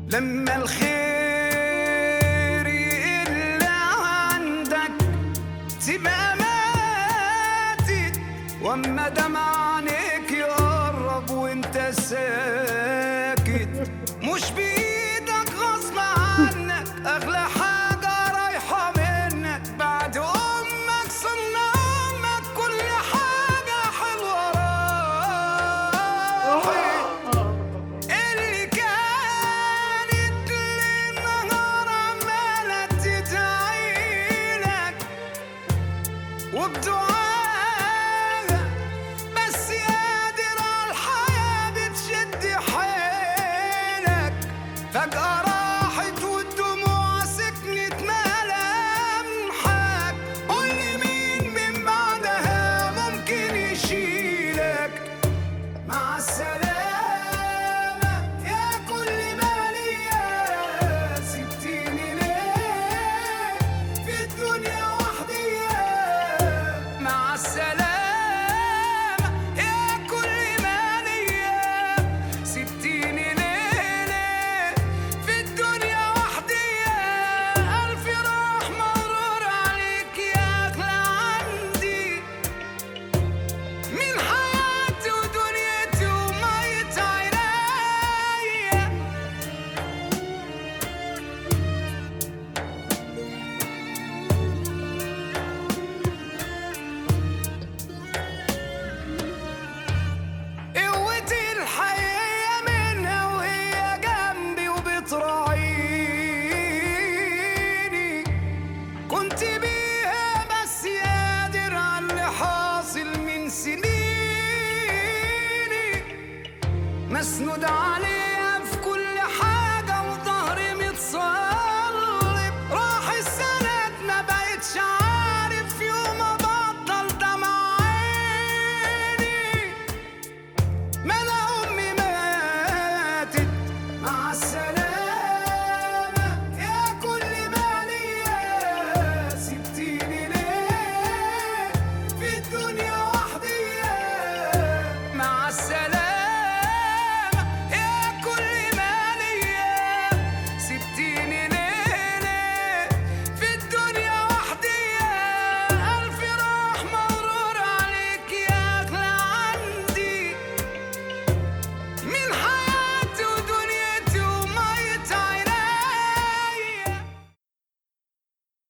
لما الخير يقل عندك تبقى ماتت واما دمع عينيك يقرب وانت ساكت مش بايدك غصب عنك اغلى حاجة رايحة منك بعد امك صنع امك كل حاجة حلوة راحت اللي كانت للنهار عمالة تدعيلك وبدعاها بس قادر عالحياة بتشد حيلك فجأة راحت والدموع سكنت ملامحك قولي مين من بعدها ممكن يشيلك مع السلامة يا كل مالية سبتيني ليه في الدنيا وحدي مع السلامة يا كل مالية سبتيني ليه ليه في الدنيا وحدي ألف راح مرور عليك يا أغلى عندي من حياتي ودنيتي وميت عينيا قوتي الحقيقية منها وهي جنبي وبتراعيني كنت بيها بس قادر على اللي حاصل من سنيني مسنود عليها في كل حاجة وظهري متصلب راح السند ما بقتش عارف يوم ابطل دمع عيني ما انا